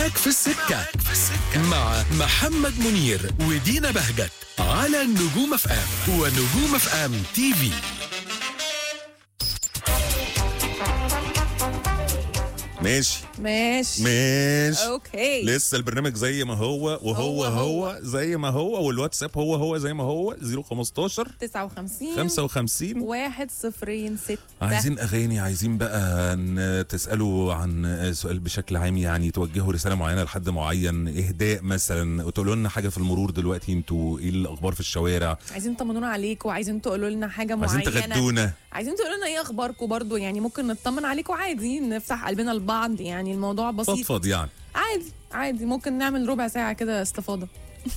معاك في السكة مع محمد منير ودينا بهجت على النجوم اف ام ونجوم اف ام تي في ماشي ماشي ماشي اوكي لسه البرنامج زي ما هو وهو هو هو, هو. زي ما هو والواتساب هو هو زي ما هو 015 59 55 واحد صفرين ستة عايزين اغاني عايزين بقى ان تسالوا عن سؤال بشكل عام يعني توجهوا رساله معينه لحد معين اهداء مثلا تقولوا لنا حاجه في المرور دلوقتي انتوا ايه الاخبار في الشوارع عايزين تطمنونا عليكم وعايزين تقولوا لنا حاجة عايزين معينة تغدونا عايزين تقولوا لنا ايه اخباركم برضو يعني ممكن نطمن عليكم عادي نفتح قلبنا لبعض يعني الموضوع بسيط فضفض يعني عادي عادي ممكن نعمل ربع ساعة كده استفاضة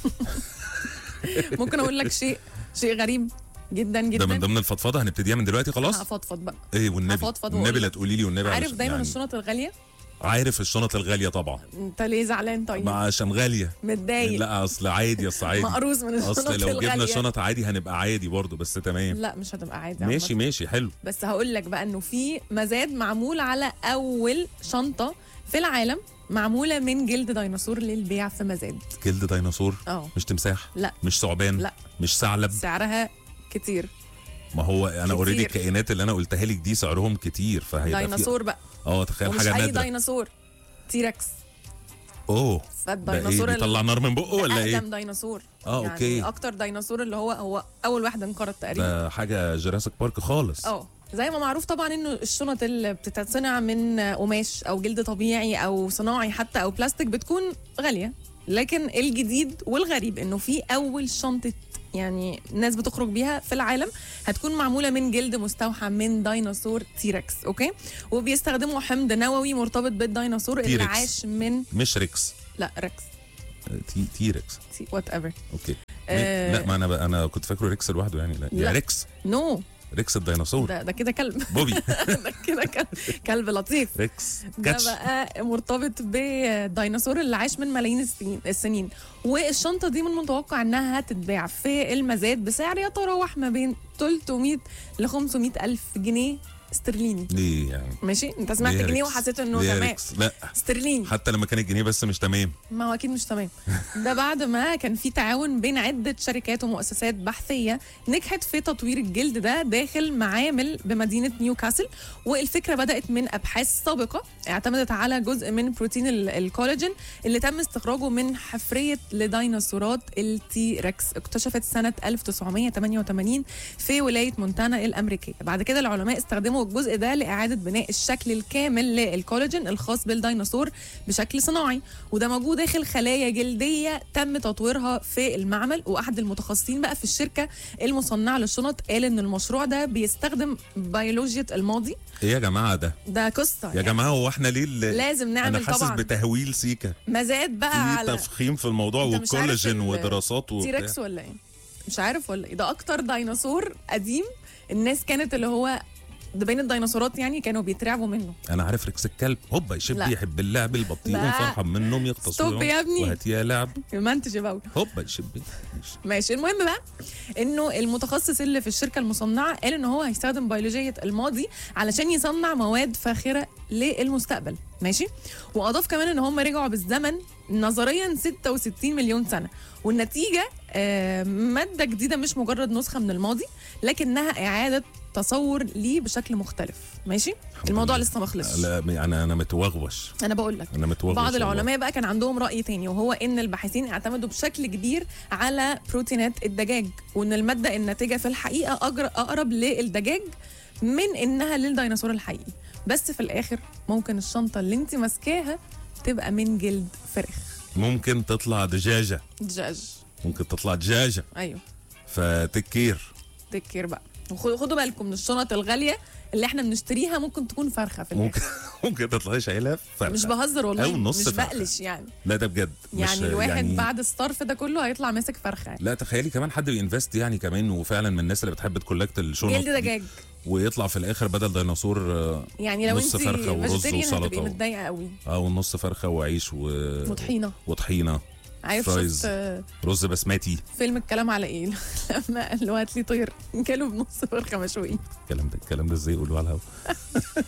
ممكن اقول لك شيء شيء غريب جدا ده جدا من ضمن الفضفضه هنبتديها من دلوقتي خلاص هفضفض بقى ايه والنبي هفضفض والنبي وأقول لا لك. تقولي لي والنبي عارف علشان دايما يعني الشنط الغالية عارف الشنط الغاليه طبعا انت ليه زعلان طيب مع عشان غاليه متضايق لا اصل عادي اصل عادي مقروز من الشنط اصل لو جبنا الغالية. شنط عادي هنبقى عادي برضه بس تمام لا مش هتبقى عادي ماشي عامة. ماشي حلو بس هقول لك بقى انه في مزاد معمول على اول شنطه في العالم معموله من جلد ديناصور للبيع في مزاد جلد ديناصور اه مش تمساح لا مش ثعبان لا. مش ثعلب سعرها كتير ما هو انا كتير. اوريدي الكائنات اللي انا قلتها لك دي سعرهم كتير فهيبقى في ديناصور بقى اه تخيل ومش حاجه اي نادره ديناصور تيركس اوه ده ايه فالديناصور ال- بيطلع نار من بقه ولا ايه اقدم ديناصور اه، يعني اوكي. اكتر ديناصور اللي هو هو اول واحد انقرض تقريبا ده حاجه جراسيك بارك خالص اه زي ما معروف طبعا انه الشنط اللي بتتصنع من قماش او جلد طبيعي او صناعي حتى او بلاستيك بتكون غاليه لكن الجديد والغريب انه في اول شنطه يعني ناس بتخرج بيها في العالم هتكون معموله من جلد مستوحى من ديناصور تيركس اوكي وبيستخدموا حمض نووي مرتبط بالديناصور اللي تيركس. عاش من مش ريكس لا ركس تي تيركس وات ايفر اوكي آه. لا ما انا بقى انا كنت فاكره ريكس لوحده يعني لا, يا لا. ريكس نو ريكس الديناصور ده ده كده كلب بوبي ده كده كلب كلب لطيف ريكس ده كاتش بقى مرتبط بالديناصور اللي عاش من ملايين السنين السنين والشنطه دي من المتوقع انها هتتباع في المزاد بسعر يتراوح ما بين 300 ل 500 الف جنيه استرليني ليه يعني ماشي انت سمعت ليه جنيه ريكس؟ وحسيت انه ليه تمام ريكس؟ لا استرليني حتى لما كان الجنيه بس مش تمام ما هو اكيد مش تمام ده بعد ما كان في تعاون بين عده شركات ومؤسسات بحثيه نجحت في تطوير الجلد ده داخل معامل بمدينه نيوكاسل والفكره بدات من ابحاث سابقه اعتمدت على جزء من بروتين ال- الكولاجين اللي تم استخراجه من حفريه لديناصورات التي ريكس اكتشفت سنه 1988 في ولايه مونتانا الامريكيه بعد كده العلماء استخدموا الجزء ده لاعاده بناء الشكل الكامل للكولاجين الخاص بالديناصور بشكل صناعي وده موجود داخل خلايا جلديه تم تطويرها في المعمل واحد المتخصصين بقى في الشركه المصنعه للشنط قال ان المشروع ده بيستخدم بيولوجيا الماضي ايه يا جماعه ده ده قصه يا يعني جماعه هو احنا ليه ال- لازم انا نعمل حاسس طبعا بتهويل سيكا مزاد بقى في على تفخيم في الموضوع أنت مش عارف وكولاجين ال- ودراسات تي وبتاع ريكس ولا ايه مش عارف ولا ايه ده اكتر ديناصور قديم الناس كانت اللي هو ده بين الديناصورات يعني كانوا بيترعبوا منه انا عارف ريكس الكلب هوبا يشب لا. يحب اللعب البطيء لا. فرحا منهم يغتصبون ستوب يا ابني. وهات يا لعب منتج يا باول هوبا يشب ماشي المهم بقى انه المتخصص اللي في الشركه المصنعه قال ان هو هيستخدم بيولوجيه الماضي علشان يصنع مواد فاخره للمستقبل ماشي واضاف كمان ان هم رجعوا بالزمن نظريا 66 مليون سنه والنتيجه آه، ماده جديده مش مجرد نسخه من الماضي لكنها اعاده تصور ليه بشكل مختلف ماشي الموضوع لله. لسه ما خلصش لا انا انا متوغوش انا بقول لك انا متوغوش بعض والله. العلماء بقى كان عندهم رأي تاني وهو إن الباحثين اعتمدوا بشكل كبير على بروتينات الدجاج وإن المادة الناتجة في الحقيقة أجر- أقرب للدجاج من إنها للديناصور الحقيقي بس في الآخر ممكن الشنطة اللي أنت ماسكاها تبقى من جلد فراخ ممكن تطلع دجاجه دجاج ممكن تطلع دجاجه أيوه فتكير تكير بقى وخ- خدوا بالكم من الشنط الغالية اللي احنا بنشتريها ممكن تكون فرخة في الآخر ممكن ممكن تطلع شايلها فرخة. مش بهزر والله أو نص مش فرخة. بقلش يعني لا ده بجد يعني مش الواحد يعني بعد الصرف ده كله هيطلع ماسك فرخة يعني. لا تخيلي كمان حد بينفست يعني كمان وفعلا من الناس اللي بتحب تكولكت الشنط جلد دي، دجاج ويطلع في الاخر بدل ديناصور آه، يعني لو نص انت فرخة ورز فيجيتيريان وسلطة هتبقي و- متضايقه قوي او نص فرخه وعيش و... وطحينه وطحينه عارف فرايز. شفت آه، رز بسمتي فيلم الكلام على ايه لما قال له هات لي طير كيلو بنص فرخه مشوي الكلام ده الكلام ده ازاي يقولوا على الهوا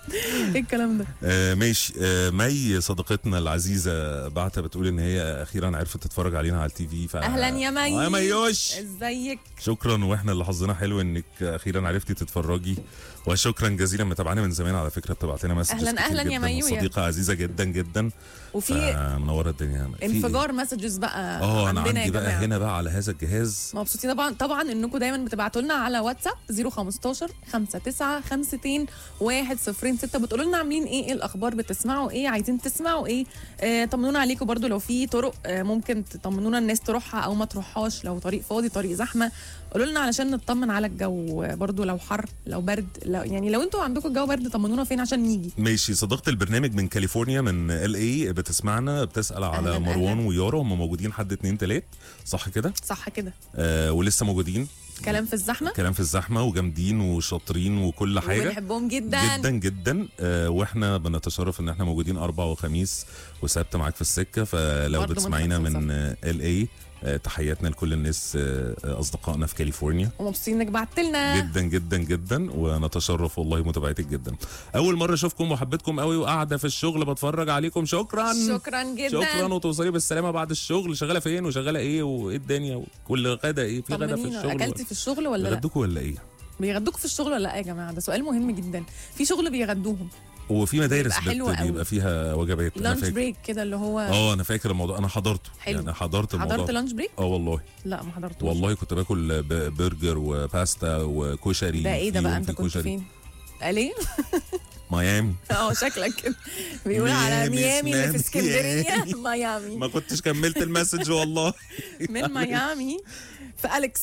ايه الكلام ده آه ماشي آه مي صديقتنا العزيزه بعتها بتقول ان هي اخيرا عرفت تتفرج علينا على التي في ف... اهلا يا مي آه يا ميوش ازيك شكرا واحنا اللي حظنا حلو انك اخيرا عرفتي تتفرجي وشكرا جزيلا متابعانا من زمان على فكره بتبعت لنا مسج أهلاً- أهلاً يا ميو يا- صديقه عزيزه جدا جدا وفي منوره الدنيا في إيه؟ انفجار مسجز بقى اه انا عندنا عندي يا بقى جماعة. هنا بقى على هذا الجهاز مبسوطين طبعا طبعا انكم دايما بتبعتوا لنا على واتساب 015 59 52 106 بتقولوا لنا عاملين ايه ايه الاخبار بتسمعوا ايه عايزين تسمعوا ايه آه طمنونا عليكم برضو لو في طرق آه ممكن تطمنونا الناس تروحها او ما تروحهاش لو طريق فاضي طريق زحمه قولوا لنا علشان نطمن على الجو آه، برضو لو حر لو برد لو يعني لو انتوا عندكم الجو برد طمنونا فين عشان نيجي ماشي صديقة البرنامج من كاليفورنيا من ال اي بتسمعنا بتسال على أهلاً، مروان أهلاً. ويارا هم موجودين حد اتنين تلات صح كده صح كده آه ولسه موجودين كلام في الزحمه كلام في الزحمه وجامدين وشاطرين وكل حاجه وبنحبهم جدا جدا جدا آه واحنا بنتشرف ان احنا موجودين اربع وخميس وسبت معاك في السكه فلو برضه بتسمعينا منك من ال اي تحياتنا لكل الناس آه، آه، اصدقائنا في كاليفورنيا ومبسوطين انك بعت لنا جدا جدا جدا ونتشرف والله متابعتك جدا اول مره اشوفكم وحبيتكم قوي وقاعده في الشغل بتفرج عليكم شكرا شكرا جدا شكرا وتوصلي بالسلامه بعد الشغل شغاله فين وشغاله ايه وايه الدنيا وكل غدا ايه في غدا في طمنينا الشغل اكلتي في الشغل ولا لا بيغدوكوا ولا ايه بيغدوكوا في الشغل ولا لا يا جماعه ده سؤال مهم جدا في شغل بيغدوهم وفي مدارس بيبقى حلو بت- قوي. بيبقى فيها وجبات انا لانش فاكر بريك كده اللي هو اه انا فاكر الموضوع انا حضرته حلو. يعني حضرت الموضوع حضرت ده. لانش بريك اه والله لا ما حضرتوش والله كنت باكل ب- برجر وباستا وكشري ده ايه ده في بقى يوم انت في كنت كشري. فين قال ايه ميامي اه شكلك كده بيقول على ميامي ميامي اللي في اسمها اسكندريه ميامي. ميامي ما كنتش كملت المسج والله من ميامي في اليكس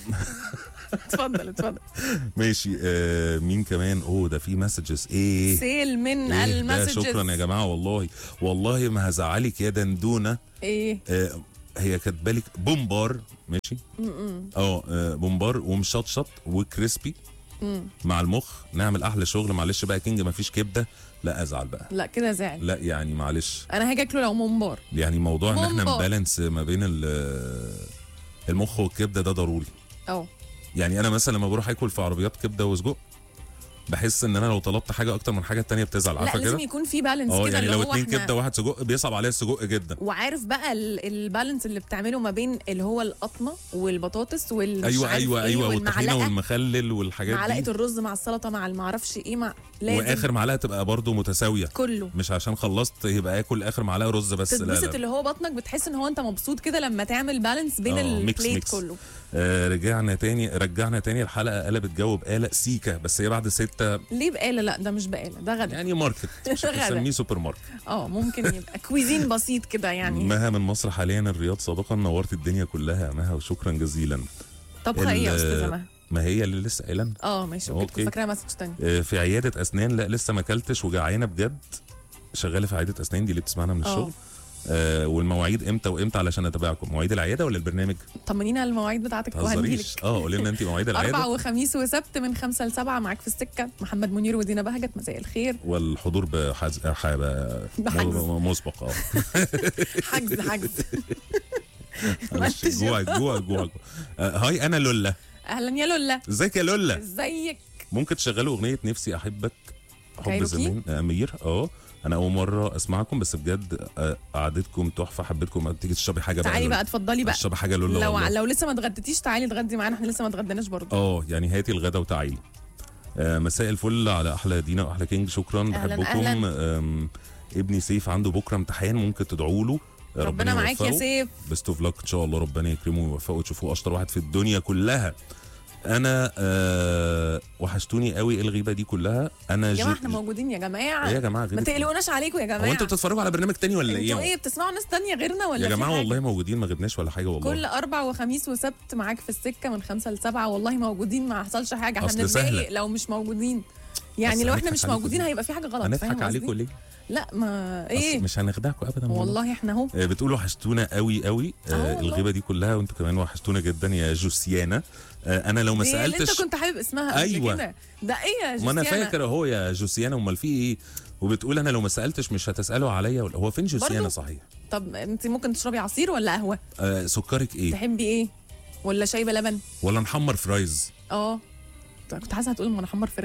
اتفضل اتفضل ماشي آه مين كمان اوه ده في مسجز ايه سيل من إيه ده المسجز شكرا يا جماعه والله والله ما هزعلك يا دندونه ايه آه هي كاتبه لك بومبار ماشي اه آه، بومبار ومشطشط وكريسبي مع المخ نعمل احلى شغل معلش بقى يا كينج ما فيش كبده لا ازعل بقى لا كده زعل لا يعني معلش انا هاجي اكله لو ممبار يعني موضوع ان احنا بومبار. نبالانس ما بين ال- المخ والكبده ده ضروري اه يعني انا مثلا لما بروح اكل في عربيات كبده وسجق بحس ان انا لو طلبت حاجه اكتر من حاجه التانية بتزعل لا عارفه لازم كده يكون في بالانس اه كده يعني اللي لو هو اتنين احنا كبده وواحد سجق بيصعب عليا السجق جدا وعارف بقى ال- البالانس اللي بتعمله ما بين اللي هو القطمه والبطاطس والمش ايوه عارف ايوه إيه ايوه والطحينه والمعلقه والمخلل والحاجات معلقه دي الرز مع السلطه مع المعرفش ايه مع لازم واخر معلقه تبقى برضو متساويه كله مش عشان خلصت يبقى اكل اخر معلقه رز بس لا تتبسط لا اللي هو بطنك بتحس ان هو انت مبسوط كده لما تعمل بالانس بين آه، ميكس البليت ميكس. كله آه رجعنا تاني رجعنا تاني الحلقه قلبت جو بقاله سيكا بس هي بعد ستة ليه بقاله لا ده مش بقاله ده غدا يعني ماركت مش غدا. هنسميه سوبر ماركت اه ممكن يبقى كويزين بسيط كده يعني مها من مصر حاليا الرياض سابقا نورت الدنيا كلها يا مها وشكرا جزيلا طبخه ايه يا ال- استاذه مها ما هي اللي لسه قايله اه ماشي اوكي كنت أوكي. فاكراها مسج تاني آه، في عياده اسنان لا لسه ما اكلتش وجعانه بجد شغاله في عياده اسنان دي اللي بتسمعنا من اه. الشغل آه والمواعيد امتى وامتى علشان اتابعكم مواعيد العياده ولا البرنامج طمنينا على المواعيد بتاعتك وهنجيلك تهزريش اه قولي لنا انت مواعيد أربع العياده وخميس وسبت من خمسة لسبعة معاك في السكة محمد منير ودينا بهجت مساء الخير والحضور بحز... ح... ب... بحجز. م- مسبق اه حجز حجز معلش، مالتش جوع جوع جوع آه، هاي انا لولا أهلا يا لولا ازيك يا لولا ازيك ممكن تشغلوا اغنيه نفسي احبك حب كايروكي؟ زمان آه، امير اه انا اول مره اسمعكم بس بجد آه، قعدتكم تحفه حبيتكم ما تيجي تشربي حاجه بقى تعالي لولا. بقى اتفضلي بقى تشربي حاجه لولا لو والله. لو لسه ما اتغديتيش تعالي اتغدي معانا احنا لسه ما اتغديناش برضه اه يعني هاتي الغدا وتعالي آه مساء الفل على احلى دينا واحلى كينج شكرا أهلاً، بحبكم أهلاً. آم، ابني سيف عنده بكره امتحان ممكن تدعوا له آه، ربنا معاك يا يوفقه. سيف بيست اوف لك ان شاء الله ربنا يكرمه ويوفقه وتشوفوه اشطر واحد في الدنيا كلها انا آه وحشتوني قوي إيه الغيبه دي كلها انا يا جو- جماعه احنا موجودين يا جماعه ايه يا جماعه ما غيبة إيه؟ تقلقوناش عليكم يا جماعه هو انتوا بتتفرجوا على برنامج تاني ولا انتوا ايه ايه بتسمعوا ناس تانية غيرنا ولا يا في جماعه حاجة؟ والله موجودين ما غبناش ولا حاجه والله كل اربع وخميس وسبت معاك في السكه من خمسة لسبعة والله موجودين ما حصلش حاجه احنا أصل بنتضايق سهلة. لو مش موجودين يعني أصل لو احنا هنضحك مش عليكم موجودين ليه؟ هيبقى في حاجه غلط هنضحك فاهم عليكم قصدي؟ ليه لا ما ايه ايه مش هنخدعكم ابدا والله احنا اهو آه، بتقولوا وحشتونا قوي قوي آه آه والله. الغيبه دي كلها وانتوا كمان وحشتونا جدا يا جوسيانا آه انا لو ما دي اللي انت سالتش كنت حابب اسمها قبل أيوة. كده ده ايه يا ما انا جوسيانا؟ فاكر اهو يا جوسيانا امال في ايه وبتقول انا لو ما سالتش مش هتسالوا عليا ولا هو فين جوسيانا برضو؟ صحيح طب انت ممكن تشربي عصير ولا قهوه آه سكرك ايه تحبي ايه ولا شاي بلبن ولا نحمر فرايز اه كنت عايزه هتقول ما انا حمر فراخ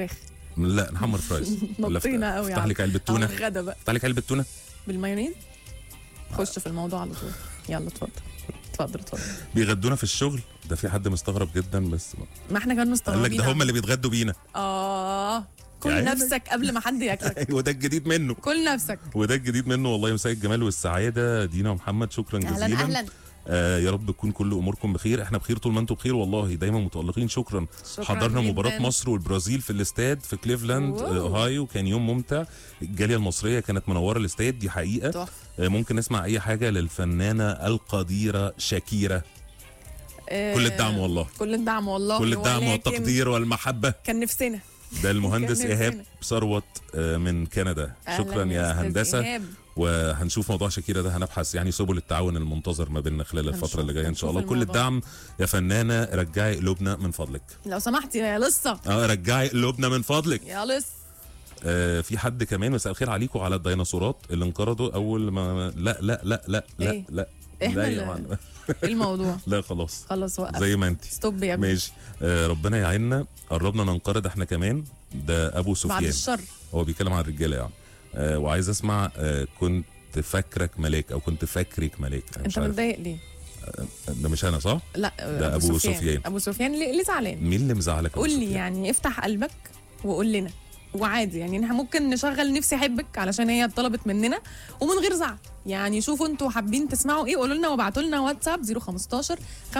لا نحمر فرايز ولا نطينا افت- قوي افتح لك علبه تونه الغدا بقى افتح لك علبه تونه بالمايونيز خش في الموضوع على طول يلا اتفضل اتفضل اتفضل بيغدونا في الشغل ده في حد مستغرب جدا بس ما احنا كنا قال لك مستغربين ده هم اللي بيتغدوا بينا اه كل يعني- نفسك قبل ما حد ياكلك وده الجديد منه كل نفسك وده الجديد منه والله مساء الجمال والسعاده دينا ومحمد شكرا جزيلا اهلا اهلا آه يا رب تكون كل اموركم بخير احنا بخير طول ما انتم بخير والله دايما متالقين شكرا, شكراً حضرنا جداً. مباراه مصر والبرازيل في الاستاد في كليفلاند واو. آه، اوهايو كان يوم ممتع الجاليه المصريه كانت منوره الاستاد دي حقيقه تحفة. آه ممكن نسمع اي حاجه للفنانه القديره شاكيره آه، كل الدعم والله كل الدعم والله كل الدعم ولكن والتقدير والمحبه كان نفسنا ده المهندس كان ايهاب نفسنا. ثروت آه، من كندا أهلاً شكرا يا أستاذ هندسه إيهاب. وهنشوف موضوع شاكيرا ده هنبحث يعني سبل التعاون المنتظر ما بيننا خلال هنشوف- الفتره اللي جايه ان شاء هنشوف الله كل الموضوع. الدعم يا فنانه رجعي قلوبنا من فضلك لو سمحتي يا لسه اه رجعي قلوبنا من فضلك يا لسه آه في حد كمان مساء الخير عليكم على الديناصورات اللي انقرضوا اول ما لا لا لا لا لا إيه؟ لا إحنا لا اللي- يا معلم ايه الموضوع لا خلاص خلاص وقف زي ما انت ستوب يا ابني ماشي آه ربنا يعيننا قربنا ننقرض احنا كمان ده ابو بعد سفيان الشر هو بيتكلم عن الرجاله يعني آه وعايز اسمع آه كنت فاكرك ملاك او كنت فاكرك ملاك أنا انت مش عارف متضايق ليه؟ ده مش انا صح لا ده أبو سفيان. ابو سفيان ليه, ليه زعلان؟ مين اللي مزعلك أبو قول لي سفيان؟ يعني افتح قلبك وقول لنا وعادي يعني احنا ممكن نشغل نفسي احبك علشان هي طلبت مننا ومن غير زعل يعني شوفوا انتوا حابين تسمعوا ايه قولوا لنا وابعتوا لنا واتساب 015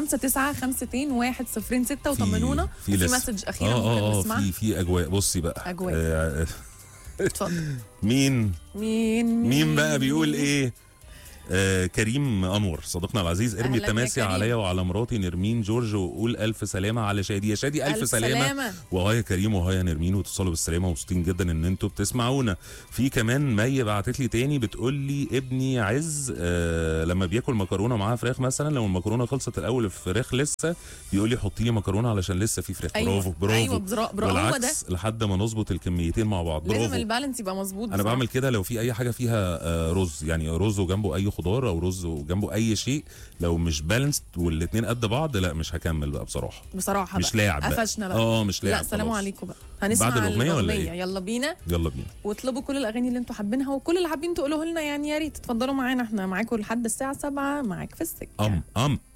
5952 106 وطمنونا في في لسه. مسج اخيره اه اه ممكن اه نسمعها في في اجواء بصي بقى أجواء. آه اتفضل مين مين مين بقى بيقول ايه آه كريم انور صديقنا العزيز ارمي أهلاً يا التماسي كريم. عليا وعلى مراتي نرمين جورج وقول الف سلامه على شادي يا شادي الف, ألف سلامه, سلامة. وهاي يا كريم وهاي يا نرمين وتصلوا بالسلامه ومبسوطين جدا ان انتوا بتسمعونا في كمان مي بعتت لي تاني بتقول لي ابني عز آه لما بياكل مكرونه معاها فراخ مثلا لو المكرونه خلصت الاول الفراخ لسه بيقول لي حطي لي مكرونه علشان لسه في فراخ أيوة. برافو برافو أيوة، برا- برافو، هو ده. والعكس لحد ما نظبط الكميتين مع بعض لازم برافو البالانس يبقى مظبوط انا بصراحة. بعمل كده لو في اي حاجه فيها آه، رز يعني رز وجنبه اي خضار او رز وجنبه اي شيء لو مش بالانسد والاثنين قد بعض لا مش هكمل بقى بصراحه بصراحه مش بقى. لاعب بقى. قفشنا بقى اه مش لاعب لا سلام خلاص. عليكم بقى هنسمع بعد الأغنية ولا الأغنية. إيه؟ يلا بينا يلا بينا واطلبوا كل الاغاني اللي انتوا حابينها وكل اللي حابين تقولوه لنا يعني يا ريت تتفضلوا معانا احنا معاكم لحد الساعه 7 معاك في السكه ام ام